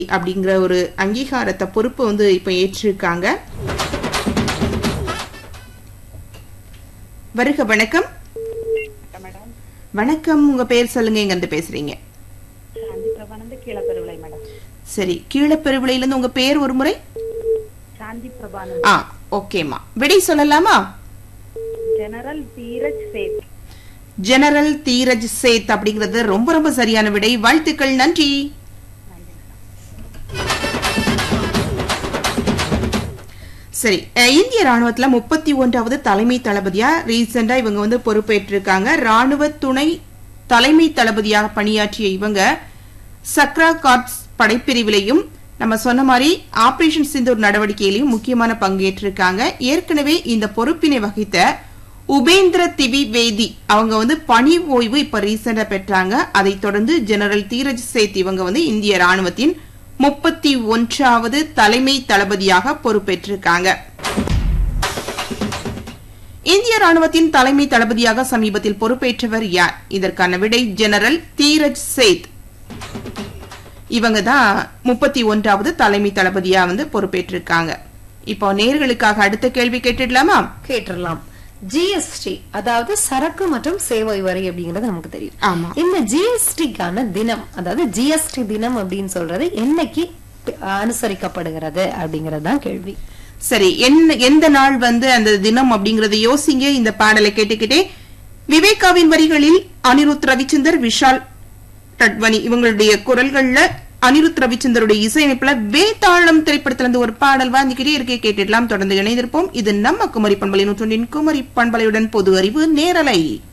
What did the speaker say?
அப்படிங்கிற ஒரு அங்கீகாரத்தை பொறுப்பு வந்து இப்ப ஏற்றிருக்காங்க வருக வணக்கம் மேடம் வணக்கம் உங்க பேர் சொல்லுங்க எங்க இருந்து பேசுறீங்க சாந்தி பிரபானந்த கீழப்பெருவிளை மேடம் சரி கீழப்பெருவிலையில இருந்து உங்க பேர் ஒரு முறை சாந்தி பிரபானந்த் ஆ ஓகேம்மா விடை சொல்லலாமா ஜெனரல் தீரஜ் சேத் ஜெனரல் தீரஜ் சேத் அப்படிங்கிறது ரொம்ப ரொம்ப சரியான விடை வாழ்த்துக்கள் நன்றி சரி அஹ், இந்திய ராணுவத்துல முப்பத்தி ஒன்றாவது தலைமை தளபதியா ரீசெண்டா இவங்க வந்து பொறுப்பேற்றிருக்காங்க ராணுவ துணை தலைமை தளபதியாக பணியாற்றிய இவங்க சக்ரா கார்ப்ஸ் படைப்பிரிவிலையும் நம்ம சொன்ன மாதிரி ஆபரேஷன் சிந்தூர் நடவடிக்கையிலையும் முக்கியமான பங்கேற்றிருக்காங்க ஏற்கனவே இந்த பொறுப்பினை வகித்த உபேந்திர திவிவேதி அவங்க வந்து பணி ஓய்வு இப்ப ரீசெண்டா பெற்றாங்க அதைத் தொடர்ந்து ஜெனரல் தீரஜ் சேத் இவங்க வந்து இந்திய ராணுவத்தின் முப்பத்தி ஒன்றாவது தலைமை தளபதியாக பொறுப்பேற்றிருக்காங்க இந்திய ராணுவத்தின் தலைமை தளபதியாக சமீபத்தில் பொறுப்பேற்றவர் யார் இதற்கான விடை ஜெனரல் தீரஜ் சேத் இவங்க தான் முப்பத்தி ஒன்றாவது தலைமை தளபதியா வந்து பொறுப்பேற்றிருக்காங்க இப்போ நேர்களுக்காக அடுத்த கேள்வி கேட்டுடலாமா கேட்டுடலாம் ஜிஎஸ்டி அதாவது சரக்கு மற்றும் சேவை வரி அப்படிங்கறது நமக்கு தெரியும் ஆமா இந்த ஜிஎஸ்டிக்கான தினம் அதாவது ஜிஎஸ்டி தினம் அப்படின்னு சொல்றது என்னைக்கு அனுசரிக்கப்படுகிறது அப்படிங்கறது தான் கேள்வி சரி என்ன எந்த நாள் வந்து அந்த தினம் அப்படிங்கறத யோசிங்க இந்த பாடலை கேட்டுக்கிட்டே விவேகாவின் வரிகளில் அனிருத் ரவிச்சந்தர் விஷால் டட்வனி இவங்களுடைய குரல்கள்ல அனிருத் ரவிச்சந்தருடைய இசையமைப்புல வேதாளம் திரைப்படத்துல இருந்து ஒரு பாடல் வாங்கிக்கிட்டே இருக்கே கேட்டுடலாம் தொடர்ந்து இணைந்திருப்போம் இது நம்ம குமரி பண்பலை நூற்றொன்றின் குமரி பண்பலையுடன் பொது அறிவு நேரலை